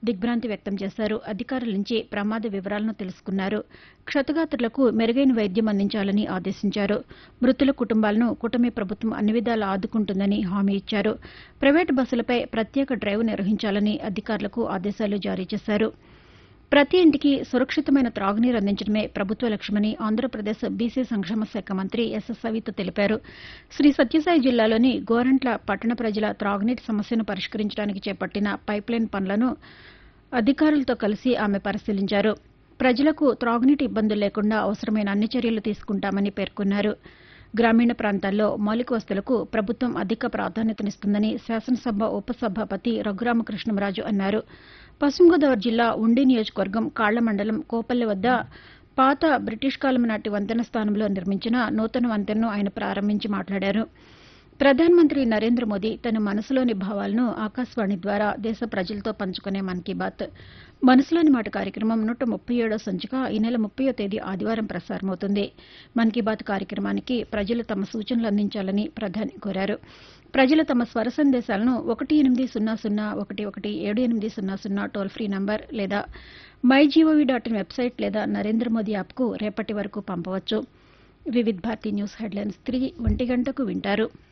దిగ్భ్రాంతి వ్యక్తం చేశారు అధికారుల నుంచి ప్రమాద వివరాలను తెలుసుకున్నారు క్షతగాత్రులకు మెరుగైన వైద్యం అందించాలని ఆదేశించారు మృతుల కుటుంబాలను కూటమి ప్రభుత్వం అన్ని విధాలా ఆదుకుంటుందని హామీ ఇచ్చారు ప్రైవేటు బస్సులపై ప్రత్యేక డ్రైవ్ నిర్వహించాలని అధికారులకు ఆదేశాలు జారీ చేశారు ప్రతి ఇంటికి సురక్షితమైన త్రాగునీరు అందించడమే ప్రభుత్వ లక్ష్యమని ఆంధ్రప్రదేశ్ బీసీ సంక్షేమ శాఖ మంత్రి ఎస్ సవిత తెలిపారు శ్రీ సత్యసాయి జిల్లాలోని గోరంట్ల పట్టణ ప్రజల త్రాగునీటి సమస్యను పరిష్కరించడానికి చేపట్టిన పైప్లైన్ పనులను అధికారులతో కలిసి ఆమె పరిశీలించారు ప్రజలకు త్రాగునీటి ఇబ్బందులు లేకుండా అవసరమైన అన్ని చర్యలు తీసుకుంటామని పేర్కొన్నారు గ్రామీణ ప్రాంతాల్లో మౌలిక వసతులకు ప్రభుత్వం అధిక ప్రాధాన్యతనిస్తుందని శాసనసభ ఉపసభాపతి రఘురామకృష్ణంరాజు అన్నారు పశ్చిమ గోదావరి జిల్లా ఉండి నియోజకవర్గం కాళ్ల మండలం కోపల్లె వద్ద పాత బ్రిటిష్ కాలం నాటి వంతెన స్థానంలో నిర్మించిన నూతన వంతెనను ఆయన ప్రారంభించి మాట్లాడారు ప్రధానమంత్రి నరేంద్ర మోదీ తన మనసులోని భావాలను ఆకాశవాణి ద్వారా దేశ ప్రజలతో పంచుకునే మన్ కీ బాత్ మనసులోని మాట కార్యక్రమం నూట ముప్పై ఏడో సంచిక ఈ నెల ముప్పయో తేదీ ఆదివారం ప్రసారమవుతుంది మన్ కీ బాత్ కార్యక్రమానికి ప్రజలు తమ సూచనలు అందించాలని ప్రధాని కోరారు ప్రజలు తమ స్వర సందేశాలను ఒకటి ఎనిమిది సున్నా సున్నా ఒకటి ఒకటి ఏడు ఎనిమిది సున్నా సున్నా టోల్ ఫ్రీ నంబర్ లేదా my GOV dot in website లేదా నరేంద్ర మోదీ యాప్కు రేపటి వరకు పంపవచ్చు వివిధ్ భారతి న్యూస్ హెడ్లైన్స్ తిరిగి ఒంటి గంటకు వింటారు